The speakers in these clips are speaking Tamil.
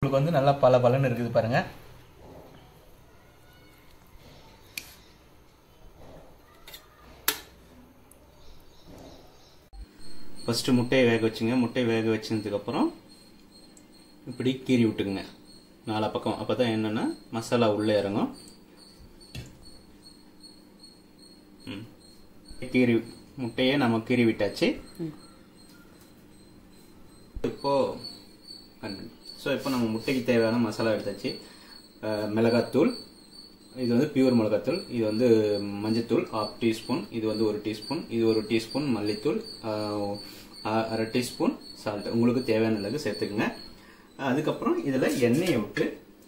உங்களுக்கு வந்து நல்லா பல பலன்னு இருக்குது பாருங்கள் ஃபஸ்ட்டு முட்டையை வேக வச்சுங்க முட்டையை வேக வச்சதுக்கப்புறம் இப்படி கீறி விட்டுக்குங்க நாலா பக்கம் அப்போ தான் என்னென்னா மசாலா உள்ளே இறங்கும் ம். கீறி முட்டையை நம்ம கீறி விட்டாச்சு இப்போ ஸோ இப்போ நம்ம முட்டைக்கு தேவையான மசாலா எடுத்தாச்சு அஹ், மிளகாத்தூள் இது வந்து பியூர் மிளகாத்தூள் இது வந்து மஞ்சத்தூள் ஆஃப் டீஸ்பூன் இது வந்து ஒரு டீஸ்பூன் இது ஒரு டீஸ்பூன் மல்லித்தூள் அஹ், அ- அரை டீஸ்பூன் சால்ட் உங்களுக்கு தேவையான அளவு சேர்த்துக்குங்க அதுக்கப்புறம் இதில் எண்ணெயை விட்டு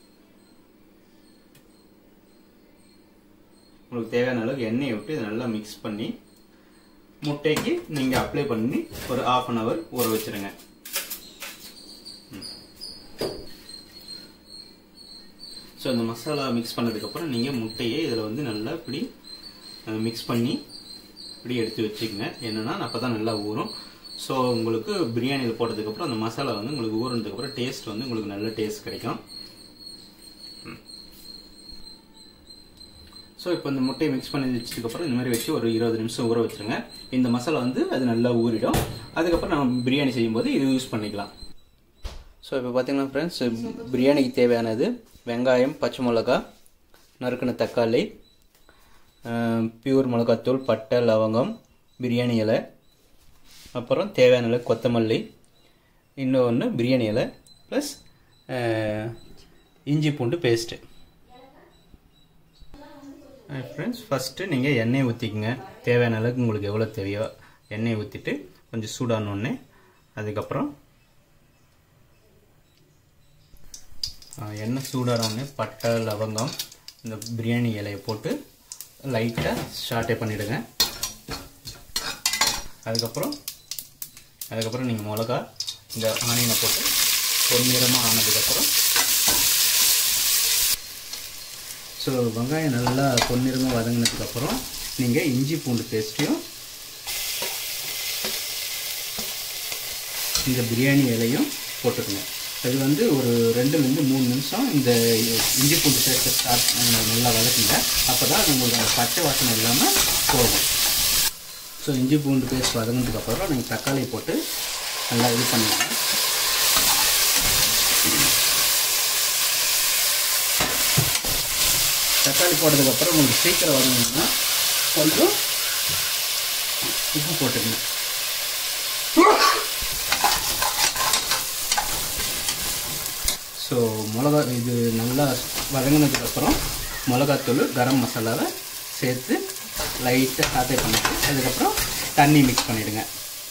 உங்களுக்கு தேவையான அளவுக்கு எண்ணெயை விட்டு இதை நல்லா மிக்ஸ் பண்ணி முட்டைக்கு நீங்கள் அப்ளை பண்ணி ஒரு ஆஃப் அன் ஹவர் ஊற வச்சிருங்க ஸோ இந்த மசாலா மிக்ஸ் பண்ணதுக்கப்புறம் நீங்கள் முட்டையை இதில் வந்து நல்லா இப்படி மிக்ஸ் பண்ணி இப்படி எடுத்து வச்சுக்கோங்க என்னென்னா அப்போ தான் நல்லா ஊறும் ஸோ உங்களுக்கு பிரியாணியில் போட்டதுக்கப்புறம் அந்த மசாலா வந்து உங்களுக்கு ஊறினதுக்கப்புறம் டேஸ்ட் வந்து உங்களுக்கு நல்ல டேஸ்ட் கிடைக்கும் ஸோ இப்போ இந்த முட்டையை மிக்ஸ் பண்ணி வச்சதுக்கப்புறம் இந்த மாதிரி வச்சு ஒரு இருபது நிமிஷம் ஊற வச்சுருங்க இந்த மசாலா வந்து அது நல்லா ஊறிடும் அதுக்கப்புறம் நம்ம பிரியாணி செய்யும்போது இது யூஸ் பண்ணிக்கலாம் ஸோ இப்போ பார்த்தீங்கன்னா ஃப்ரெண்ட்ஸ் பிரியாணிக்கு தேவையானது வெங்காயம் பச்சை மிளகா நறுக்கின தக்காளி பியூர் மிளகாத்தூள் பட்டை லவங்கம் பிரியாணி இலை அப்புறம் தேவையான அளவு கொத்தமல்லி இன்னொன்று பிரியாணி இலை ப்ளஸ் இஞ்சி பூண்டு பேஸ்ட்டு ஃப்ரெண்ட்ஸ் ஃபஸ்ட்டு நீங்கள் எண்ணெய் ஊற்றிக்கங்க தேவையான அளவுக்கு உங்களுக்கு எவ்வளோ தேவையோ எண்ணெய் ஊற்றிட்டு கொஞ்சம் சூடானோடனே அதுக்கப்புறம் ஆ, எண்ணெய் சூடானோடனே பட்டை லவங்கம் இந்த பிரியாணி இலையை போட்டு லைட்டாக ஷார்ட்டே பண்ணிவிடுங்க அதுக்கப்புறம் அதுக்கப்புறம் நீங்கள் மிளகா இந்த ஆனியனை போட்டு பொன்னிறமாக ஆனதுக்கப்புறம் ஸோ வெங்காயம் நல்லா பொன்னிறமாக வதங்கினதுக்கப்புறம் நீங்கள் இஞ்சி பூண்டு பேஸ்ட்டையும் இந்த பிரியாணி இலையும் போட்டுக்கோங்க அது வந்து ஒரு ரெண்டுலேருந்து மூணு நிமிஷம் இந்த இஞ்சி பூண்டு பேஸ்ட்டை ஸ்டார்ட் நல்லா வதக்குங்க அப்போ தான் உங்களுக்கு அந்த பச்சை வாசனை இல்லாமல் போகும் ஸோ இஞ்சி பூண்டு பேஸ்ட் வதங்கினதுக்கப்புறம் நீங்கள் தக்காளி போட்டு நல்லா இது பண்ணுங்க தக்காளி போட்டதுக்கப்புறம் உங்களுக்கு சீக்கிரம் வதங்கணும்னா கொஞ்சம் உப்பு போட்டுக்கங்க ஸோ மிளகா இது நல்லா வதங்கினதுக்கப்புறம் மிளகாத்தூள் கரம் மசாலாவை சேர்த்து லைட்டாக சாத்தே பண்ணிட்டு அதுக்கப்புறம் தண்ணி மிக்ஸ் பண்ணிவிடுங்க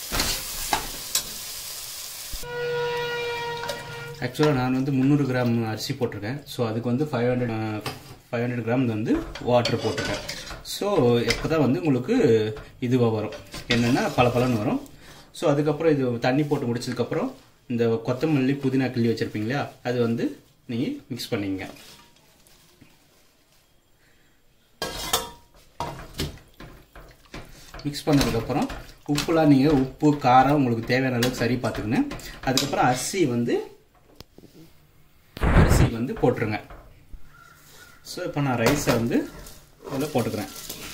ஆக்சுவலாக நான் வந்து முந்நூறு கிராம் அரிசி போட்டிருக்கேன் ஸோ அதுக்கு வந்து five hundred five hundred gram வந்து வாட்டர் போட்டிருக்கேன் ஸோ எப்போ தான் வந்து உங்களுக்கு இதுவாக வரும் என்னென்னா பல வரும் ஸோ அதுக்கப்புறம் இது தண்ணி போட்டு முடிச்சதுக்கப்புறம் இந்த கொத்தமல்லி புதினா கிள்ளி வச்சுருப்பீங்க இல்லையா அது வந்து நீங்கள் மிக்ஸ் பண்ணிங்க மிக்ஸ் பண்ணதுக்கப்புறம் உப்புலாம் நீங்கள் உப்பு காரம் உங்களுக்கு தேவையான அளவுக்கு சரி பார்த்துக்கணும் அதுக்கப்புறம் அரிசி வந்து அரிசி வந்து போட்டுருங்க ஸோ இப்போ நான் ரைஸை வந்து இதில் போட்டுக்கிறேன்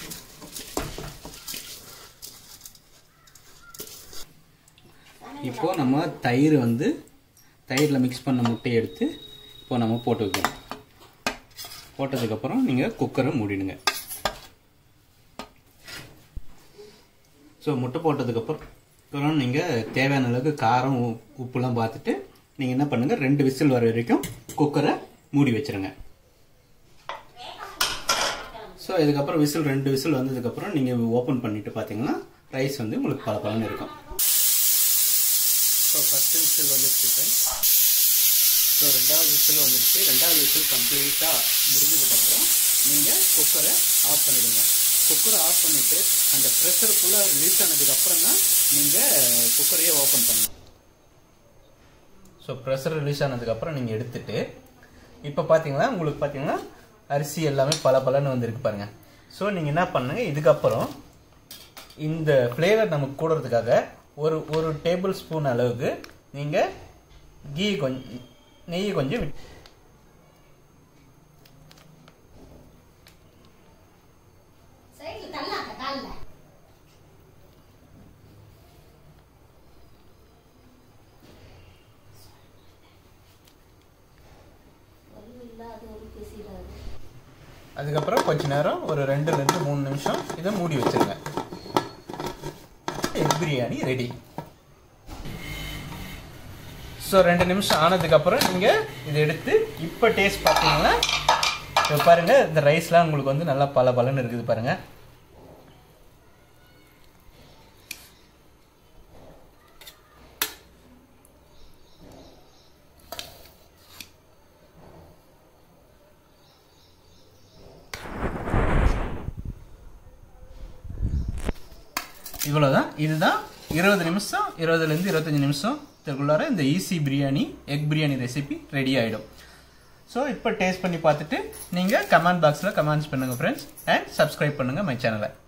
இப்போ நம்ம தயிர் வந்து தயிரில் மிக்ஸ் பண்ண முட்டையை எடுத்து இப்போ நம்ம போட்டு வைக்கணும் போட்டதுக்கப்புறம் நீங்கள் குக்கரை மூடிடுங்க ஸோ முட்டை போட்டதுக்கப்புறம் அப்புறம் நீங்கள் தேவையான அளவுக்கு காரம் உ- உப்புலாம் பார்த்துட்டு நீங்கள் என்ன பண்ணுங்கள் ரெண்டு விசில் வர வரைக்கும் குக்கரை மூடி வச்சிருங்க ஸோ இதுக்கப்புறம் விசில் ரெண்டு விசில் வந்ததுக்கப்புறம் நீங்கள் ஓப்பன் பண்ணிட்டு பார்த்தீங்கன்னா ரைஸ் வந்து உங்களுக்கு பல பலன்னு இருக்கும் ஸோ ஃபஸ்ட்டு விசில் வந்துருச்சு ஸோ ரெண்டாவது விசில் வந்துருச்சு ரெண்டாவது விசில் கம்ப்ளீட்டாக முடிஞ்சதுக்கப்புறம் நீங்கள் குக்கரை ஆஃப் பண்ணிடுங்க குக்கரை ஆஃப் பண்ணிவிட்டு அந்த ப்ரெஷர் ஃபுல்லாக ரிலீஸ் ஆனதுக்கப்புறம் தான் நீங்கள் குக்கரையே ஓப்பன் பண்ணணும் ஸோ ப்ரெஷர் ரிலீஸ் ஆனதுக்கப்புறம் நீங்கள் எடுத்துட்டு இப்போ பார்த்தீங்கன்னா உங்களுக்கு பார்த்தீங்கன்னா அரிசி எல்லாமே பல பலன்னு வந்திருக்கு பாருங்கள் ஸோ நீங்கள் என்ன பண்ணுங்க இதுக்கப்புறம் இந்த ஃப்ளேவர் நமக்கு கூடுறதுக்காக ஒரு ஒரு டேபிள் ஸ்பூன் அளவுக்கு நீங்கள் கீ கொஞ்சம் நெய் கொஞ்சம் விட் சைடுல தள்ளாத கால்ல இல்லாத ஒரு பேசிடாது அதுக்கப்புறம் கொஞ்ச நேரம் ஒரு ரெண்டுலேருந்து மூணு நிமிஷம் இதை மூடி வச்சிருங்க எக் பிரியாணி ரெடி ஸோ ரெண்டு நிமிஷம் ஆனதுக்கப்புறம் நீங்கள் இதை எடுத்து இப்போ டேஸ்ட் பார்த்தீங்கன்னா இப்போ பாருங்கள் இந்த ரைஸ்லாம் உங்களுக்கு வந்து நல்லா பல பலன்னு இருக்குது பாருங்கள் இவ்வளோதான் இதுதான் இருபது நிமிஷம் இருபதுலேருந்து இருபத்தஞ்சி நிமிஷம் இதுக்குள்ளார இந்த easy biryani egg biryani recipe ready ஆகிடும் ஸோ இப்போ டேஸ்ட் பண்ணி பார்த்துட்டு நீங்கள் கமெண்ட் பாக்ஸில் கமெண்ட்ஸ் பண்ணுங்கள் ஃப்ரெண்ட்ஸ் அண்ட் சப்ஸ்கிரைப் பண்ணுங்கள் மை சேனலை